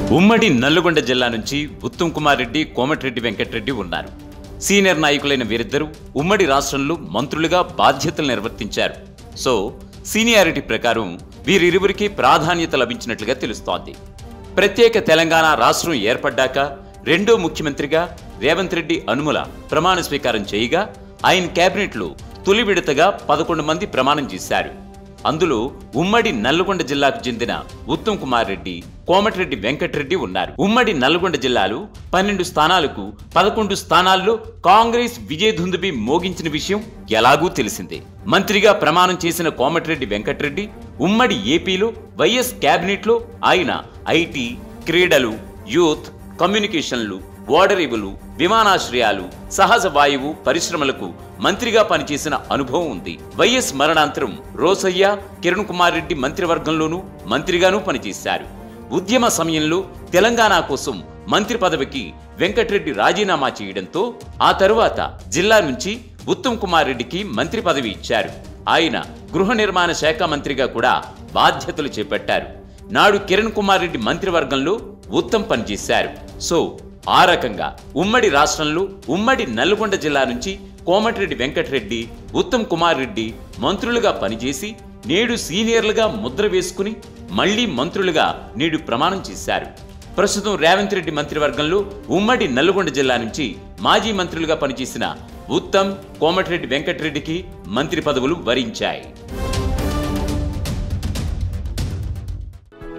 ఉమ్మడి నల్గొండ జిల్లా నుంచి ఉత్తమ్ కుమార్ రెడ్డి కోమటిరెడ్డి వెంకటరెడ్డి ఉన్నారు సీనియర్ నాయకులైన వీరిద్దరూ ఉమ్మడి రాష్ట్రంలో మంత్రులుగా బాధ్యతలు నిర్వర్తించారు సో సీనియారిటీ ప్రకారం వీరిరువురికి ప్రాధాన్యత లభించినట్లుగా తెలుస్తోంది ప్రత్యేక తెలంగాణ రాష్ట్రం ఏర్పడ్డాక రెండో ముఖ్యమంత్రిగా రేవంత్ రెడ్డి అనుముల ప్రమాణ స్వీకారం చేయగా ఆయన కేబినెట్లో తొలి విడతగా పదకొండు మంది ప్రమాణం చేశారు అందులో ఉమ్మడి నల్లగొండ జిల్లాకు చెందిన ఉత్తమ్ కుమార్ రెడ్డి కోమటిరెడ్డి వెంకటరెడ్డి ఉన్నారు ఉమ్మడి నల్లగొండ జిల్లాలో పన్నెండు స్థానాలకు పదకొండు స్థానాల్లో కాంగ్రెస్ విజయధుందుబి మోగించిన విషయం ఎలాగూ తెలిసిందే మంత్రిగా ప్రమాణం చేసిన కోమటిరెడ్డి వెంకటరెడ్డి ఉమ్మడి ఏపీలో వైఎస్ కేబినెట్లో ఆయన ఐటీ క్రీడలు యూత్ కమ్యూనికేషన్లు ఓడరేవులు విమానాశ్రయాలు సహజ వాయువు పరిశ్రమలకు మంత్రిగా పనిచేసిన అనుభవం ఉంది వైఎస్ మరణాంతరం రోసయ్య కిరణ్ కుమార్ రెడ్డి మంత్రివర్గంలోనూ మంత్రిగానూ పనిచేశారు ఉద్యమ సమయంలో తెలంగాణ కోసం మంత్రి పదవికి వెంకటరెడ్డి రాజీనామా చేయడంతో ఆ తరువాత జిల్లా నుంచి ఉత్తమ్ కుమార్ రెడ్డికి మంత్రి పదవి ఇచ్చారు ఆయన గృహ నిర్మాణ శాఖ మంత్రిగా కూడా బాధ్యతలు చేపట్టారు నాడు కిరణ్ కుమార్ రెడ్డి మంత్రివర్గంలో ఉత్తమ్ పనిచేశారు సో ఆ రకంగా ఉమ్మడి రాష్ట్రంలో ఉమ్మడి నల్గొండ జిల్లా నుంచి కోమటిరెడ్డి వెంకటరెడ్డి ఉత్తమ్ కుమార్ రెడ్డి మంత్రులుగా పనిచేసి నేడు సీనియర్లుగా ముద్ర వేసుకుని మళ్లీ మంత్రులుగా నేడు ప్రమాణం చేశారు ప్రస్తుతం రేవంత్ రెడ్డి మంత్రివర్గంలో ఉమ్మడి నల్గొండ జిల్లా నుంచి మాజీ మంత్రులుగా పనిచేసిన ఉత్తమ్ కోమటిరెడ్డి వెంకటరెడ్డికి మంత్రి పదవులు వరించాయి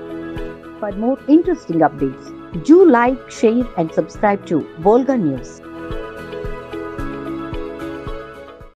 For more interesting updates, do like, share, and subscribe to Volga News.